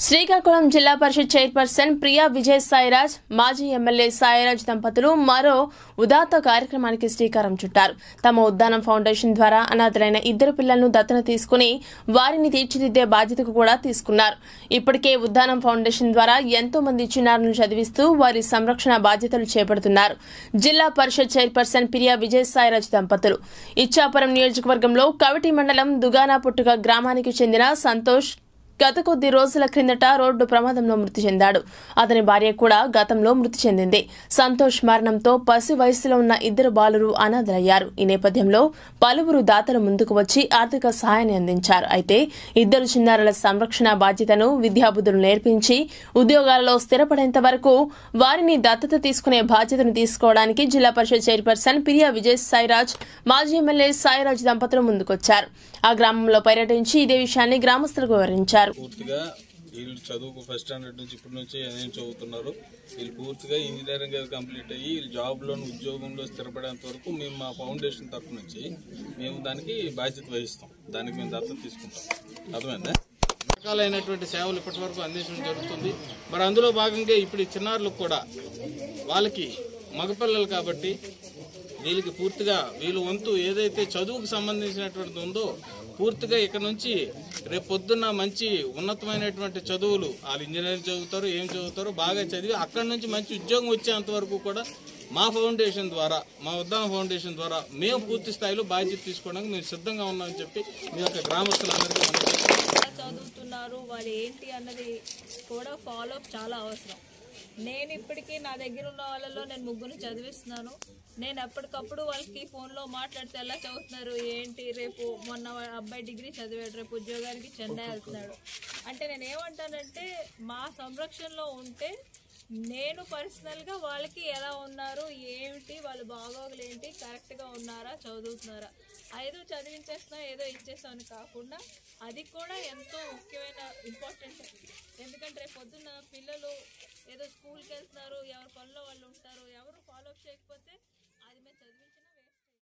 Srikakulam Zilla Parishad chairperson Priya Vijay Sairaj మాజీ MLA Sairaj దంపతులు మరో ఉదాత్త కార్యక్రమానికి శ్రీకారం చుట్టారు తమ ఉద్దానం ఫౌండేషన్ ద్వారా అనాథలైన ఇద్దరు పిల్లలను దత్తన తీసుకుని వారిని తీర్చిదిద్దే బాధ్యతకు కూడా తీసుకున్నారు ఇప్పటికే ఉద్దానం ఫౌండేషన్ ద్వారా ఎంతో మంది చిన్నారులను చదివిస్తూ వారి సంరక్షణ బాధ్యతలు చేపడుతున్నారు జిల్లా పరిషత్ చైర్పర్సన్ ప్రియా విజయ్ సాయిరాజ్ దంపతులు ఇచ్చాపురం నియోజకవర్గంలో కవిటి మండలం దుగానా పుట్టుక గ్రామానికి చెందిన సంతోష్ గత కొద్ది రోజుల క్రిందట రోడ్డు ప్రమాదంలో మృతి చెందాడు అతని భార్య కూడా గతంలో మృతి చెందింది సంతోష్ మరణంతో పసి వయసులో ఉన్న ఇద్దరు బాలురు అనాథలయ్యారు ఈ నేపథ్యంలో పలువురు దాతలు ముందుకు వచ్చి ఆర్థిక సహాయాన్ని అందించారు అయితే ఇద్దరు చిన్నారుల సంరక్షణ బాధ్యతను విద్యాబుద్ధులు నేర్పించి ఉద్యోగాలలో స్థిరపడేంత వరకు వారిని దత్తత తీసుకునే బాధ్యతను తీసుకోవడానికి జిల్లా పరిషత్ చైర్పర్సన్ పిరియా విజయ్ సాయిరాజ్ మాజీ ఎమ్మెల్యే సాయిరాజ్ దంపతులు ముందుకొచ్చారు ఆ గ్రామంలో పర్యటించి ఇదే విషయాన్ని గ్రామస్తులకు వివరించారు పూర్తిగా వీళ్ళు చదువుకు ఫస్ట్ స్టాండర్డ్ నుంచి ఇప్పటి నుంచి ఏం చదువుతున్నారు వీళ్ళు పూర్తిగా ఇంజనీరింగ్ అది కంప్లీట్ అయ్యి వీళ్ళు జాబ్లో ఉద్యోగంలో స్థిరపడేంత వరకు మేము మా ఫౌండేషన్ తరఫు నుంచి మేము దానికి బాధ్యత వహిస్తాం దానికి మేము దత్తత తీసుకుంటాం అర్థమైందా రకాలైనటువంటి సేవలు ఇప్పటి వరకు అందించడం జరుగుతుంది మరి అందులో భాగంగా ఇప్పుడు ఈ చిన్నారులకు కూడా వాళ్ళకి మగపిల్లలు కాబట్టి వీళ్ళకి పూర్తిగా వీళ్ళు వంతు ఏదైతే చదువుకు సంబంధించినటువంటిది ఉందో పూర్తిగా ఇక్కడ నుంచి రేపు పొద్దున్న మంచి ఉన్నతమైనటువంటి చదువులు వాళ్ళు ఇంజనీరింగ్ చదువుతారు ఏం చదువుతారో బాగా చదివి అక్కడి నుంచి మంచి ఉద్యోగం వచ్చేంత వరకు కూడా మా ఫౌండేషన్ ద్వారా మా ఉద్దామ ఫౌండేషన్ ద్వారా మేము పూర్తి స్థాయిలో బాధ్యత తీసుకోవడానికి మేము సిద్ధంగా ఉన్నామని చెప్పి మీ యొక్క గ్రామస్తులందరికీ మనం ఎలా చదువుతున్నారు వాళ్ళు ఏంటి అన్నది కూడా ఫాలో అప్ చాలా అవసరం నేను ఇప్పటికీ నా దగ్గర ఉన్న వాళ్ళలో నేను ముగ్గురు చదివిస్తున్నాను నేను ఎప్పటికప్పుడు వాళ్ళకి ఫోన్లో మాట్లాడితే ఎలా చదువుతున్నారు ఏంటి రేపు మొన్న వా- అబ్బాయి డిగ్రీ చదివాడు రేపు ఉద్యోగానికి చెన్నై వెళ్తున్నాడు అంటే నేను ఏమంటానంటే మా సంరక్షణలో ఉంటే నేను పర్సనల్గా వాళ్ళకి ఎలా ఉన్నారు ఏమిటి వాళ్ళ బాగోగులు ఏంటి కరెక్ట్గా ఉన్నారా చదువుతున్నారా ఏదో చదివించేస్తున్నా ఏదో ఇచ్చేస్తాం అని కాకుండా అది కూడా ఎంతో ముఖ్యమైన ఇంపార్టెంట్ ఎందుకంటే రేపు పొద్దున్న పిల్లలు ఏదో స్కూల్కి వెళ్తున్నారు ఎవరి పనిలో వాళ్ళు ఉంటారు ఎవరు ఫాలో అప్ చేయకపోతే